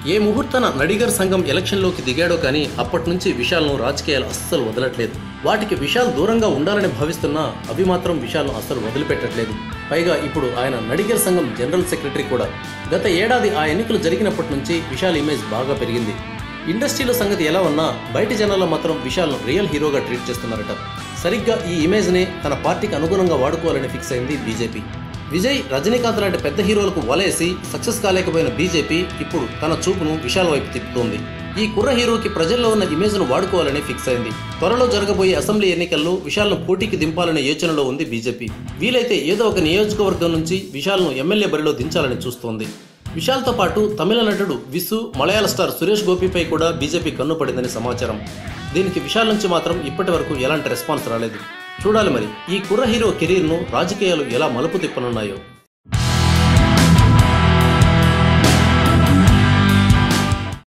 ఏ ముహూర్తాన నడిగర్ సంఘం ఎలక్షన్లోకి దిగాడో కానీ అప్పటి నుంచి విశాల్ను రాజకీయాలు అస్సలు వదలట్లేదు వాటికి విశాల్ దూరంగా ఉండాలని భావిస్తున్నా అవి మాత్రం విశాల్ను అస్సలు వదిలిపెట్టట్లేదు పైగా ఇప్పుడు ఆయన నడిగర్ సంఘం జనరల్ సెక్రటరీ కూడా గత ఏడాది ఆ ఎన్నికలు జరిగినప్పటి నుంచి విశాల్ ఇమేజ్ బాగా పెరిగింది ఇండస్ట్రీలో సంగతి ఎలా ఉన్నా బయటి జనాల్లో మాత్రం విశాల్ను రియల్ హీరోగా ట్రీట్ చేస్తున్నారట సరిగ్గా ఈ ఇమేజ్నే తన పార్టీకి అనుగుణంగా వాడుకోవాలని ఫిక్స్ అయింది బీజేపీ విజయ్ రజనీకాంత్ లాంటి పెద్ద హీరోలకు వలేసి సక్సెస్ కాలేకపోయిన బీజేపీ ఇప్పుడు తన చూపును విశాల్ వైపు తిప్పుతోంది ఈ కుర్ర హీరోకి ప్రజల్లో ఉన్న ఇమేజ్ను వాడుకోవాలని ఫిక్స్ అయింది త్వరలో జరగబోయే అసెంబ్లీ ఎన్నికల్లో విశాల్ను పోటీకి దింపాలనే యోచనలో ఉంది బీజేపీ వీలైతే ఏదో ఒక నియోజకవర్గం నుంచి విశాల్ను ఎమ్మెల్యే బరిలో దించాలని చూస్తోంది విశాల్తో పాటు తమిళ నటుడు విసు మలయాళ స్టార్ సురేష్ గోపిపై కూడా బీజేపీ కన్నుపడిందని సమాచారం దీనికి విశాల్ నుంచి మాత్రం ఇప్పటి వరకు ఎలాంటి రెస్పాన్స్ రాలేదు చూడాలి మరి ఈ కుర్ర హీరో కెరీర్ను రాజకీయాలు ఎలా మలుపు తిప్పనున్నాయో